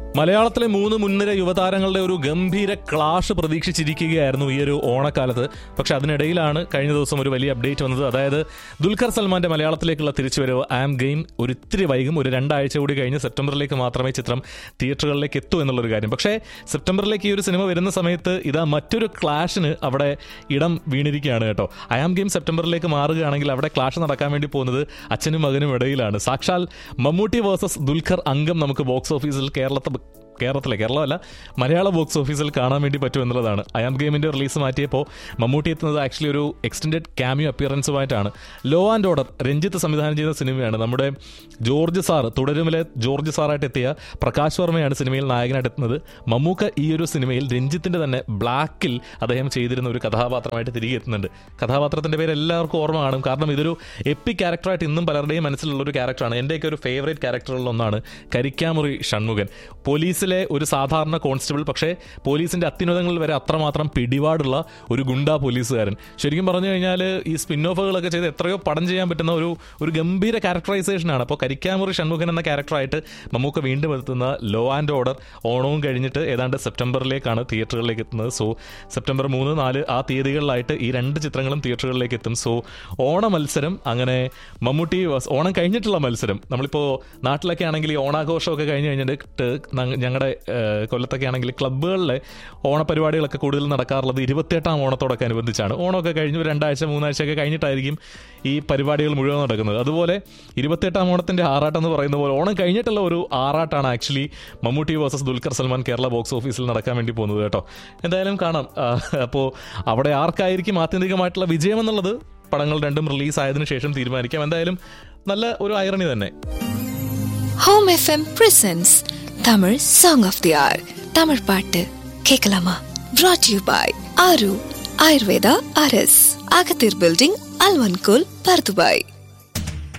മലയാളത്തിലെ മൂന്ന് മുൻനിര യുവതാരങ്ങളുടെ ഒരു ഗംഭീര ക്ലാഷ് പ്രതീക്ഷിച്ചിരിക്കുകയായിരുന്നു ഈ ഒരു ഓണക്കാലത്ത് പക്ഷെ അതിനിടയിലാണ് കഴിഞ്ഞ ദിവസം ഒരു വലിയ അപ്ഡേറ്റ് വന്നത് അതായത് ദുൽഖർ സൽമാന്റെ മലയാളത്തിലേക്കുള്ള തിരിച്ചുവരവ് ആം ഗെയിം ഒരിത്തിരി വൈകും ഒരു രണ്ടാഴ്ച കൂടി കഴിഞ്ഞ് സെപ്റ്റംബറിലേക്ക് മാത്രമേ ചിത്രം തിയേറ്ററുകളിലേക്ക് എത്തൂ എന്നുള്ളൊരു കാര്യം പക്ഷേ സെപ്റ്റംബറിലേക്ക് ഈ ഒരു സിനിമ വരുന്ന സമയത്ത് ഇതാ മറ്റൊരു ക്ലാഷിന് അവിടെ ഇടം വീണിരിക്കുകയാണ് കേട്ടോ അയാം ഗെയിം സെപ്റ്റംബറിലേക്ക് മാറുകയാണെങ്കിൽ അവിടെ ക്ലാഷ് നടക്കാൻ വേണ്ടി പോകുന്നത് അച്ഛനും മകനും ഇടയിലാണ് സാക്ഷാൽ മമ്മൂട്ടി വേഴ്സസ് ദുൽഖർ അംഗം നമുക്ക് ബോക്സ് ഓഫീസിൽ കേരളത്തെ കേരളത്തിലെ കേരളമല്ല മലയാള ബോക്സ് ഓഫീസിൽ കാണാൻ വേണ്ടി പറ്റും എന്നുള്ളതാണ് അയാം ഗെയിമിന്റെ റിലീസ് മാറ്റിയപ്പോൾ മമ്മൂട്ടി എത്തുന്നത് ആക്ച്വലി ഒരു എക്സ്റ്റൻഡഡ് ക്യാമിയോ അപ്പിയറൻസുമായിട്ടാണ് ലോ ആൻഡ് ഓർഡർ രഞ്ജിത്ത് സംവിധാനം ചെയ്ത സിനിമയാണ് നമ്മുടെ ജോർജ് സാർ തുടരുമിലെ ജോർജ് സാറായിട്ട് എത്തിയ പ്രകാശ് വർമ്മയാണ് സിനിമയിൽ നായകനായിട്ട് എത്തുന്നത് മമ്മൂക്ക ഈ ഒരു സിനിമയിൽ രഞ്ജിത്തിന്റെ തന്നെ ബ്ലാക്കിൽ അദ്ദേഹം ചെയ്തിരുന്ന ഒരു കഥാപാത്രമായിട്ട് തിരികെ എത്തുന്നുണ്ട് കഥാപാത്രത്തിന്റെ പേര് എല്ലാവർക്കും ഓർമ്മ കാണും കാരണം ഇതൊരു എപ്പി ക്യാരക്ടറായിട്ട് ഇന്നും പലരുടെയും മനസ്സിലുള്ള ഒരു ക്യാരക്ടറാണ് എൻ്റെയൊക്കെ ഒരു ഫേവറേറ്റ് ക്യാരക്ടറുകളിൽ ഒന്നാണ് കരിക്കാമുറി ഷൺമുഖൻ പോലീസിലെ ഒരു സാധാരണ കോൺസ്റ്റബിൾ പക്ഷേ പോലീസിന്റെ അത്യുന്നതങ്ങളിൽ വരെ അത്രമാത്രം പിടിപാടുള്ള ഒരു ഗുണ്ടാ പോലീസുകാരൻ ശരിക്കും പറഞ്ഞു കഴിഞ്ഞാൽ ഈ സ്പിൻ ഓഫുകളൊക്കെ ചെയ്ത് എത്രയോ പടം ചെയ്യാൻ പറ്റുന്ന ഒരു ഒരു ഗംഭീര ക്യാരക്ടറൈസേഷനാണ് അപ്പോൾ കരിക്കാമുറി ഷൺമുഖൻ എന്ന ക്യാരക്ടറായിട്ട് നമുക്ക് വീണ്ടും എത്തുന്ന ലോ ആൻഡ് ഓർഡർ ഓണവും കഴിഞ്ഞിട്ട് ഏതാണ്ട് സെപ്റ്റംബറിലേക്കാണ് തിയേറ്ററുകളിലേക്ക് എത്തുന്നത് സോ സെപ്റ്റംബർ മൂന്ന് നാല് ആ തീയതികളിലായിട്ട് ഈ രണ്ട് ചിത്രങ്ങളും തിയേറ്ററുകളിലേക്ക് എത്തും സോ ഓണ മത്സരം അങ്ങനെ മമ്മൂട്ടി വസ്- ഓണം കഴിഞ്ഞിട്ടുള്ള മത്സരം നമ്മളിപ്പോൾ നാട്ടിലൊക്കെ ആണെങ്കിൽ ഈ ഓണാഘോഷമൊക്കെ കഴിഞ്ഞ് കഴിഞ്ഞിട്ട് ഞങ്ങളുടെ കൊല്ലത്തൊക്കെ ആണെങ്കിൽ ക്ലബ്ബുകളിലെ ഓണപരിപാടികളൊക്കെ കൂടുതൽ നടക്കാറുള്ളത് ഇരുപത്തിയെട്ടാം ഓണത്തോടൊക്കെ അനുബന്ധിച്ചാണ് ഓണമൊക്കെ കഴിഞ്ഞ് ഒരു രണ്ടാഴ്ച മൂന്നാഴ്ചയൊക്കെ കഴിഞ്ഞിട്ടായിരിക്കും ഈ പരിപാടികൾ മുഴുവൻ നടക്കുന്നത് അതുപോലെ ഇരുപത്തിയെട്ടാം ഓണത്തിന്റെ ആറാട്ടം എന്ന് പറയുന്ന പോലെ ഓണം കഴിഞ്ഞിട്ടുള്ള ഒരു ആറാട്ടാണ് actually Mammootty versus Dulquer Salmaan Kerala box ഓഫീസിൽ നടക്കാൻ വേണ്ടി പോകുന്നത് കേട്ടോ എന്തായാലും കാണാം അപ്പോൾ അവിടെ ആർക്കായിരിക്കും ആത്യന്തികമായിട്ടുള്ള വിജയം എന്നുള്ളത് പടങ്ങൾ രണ്ടും റിലീസ് ആയതിനു ശേഷം തീരുമാനിക്കാം എന്തായാലും നല്ല ഒരു ഐറണി തന്നെ home FM presence Tamil song of the R Tamil பாட்டு கேட்கலாமா brought யூ பாய் ஆரு ஆயுர்வேதா அரஸ் அகத்தீர் பில்டிங் அல்வன்கோல் பர்துபாய்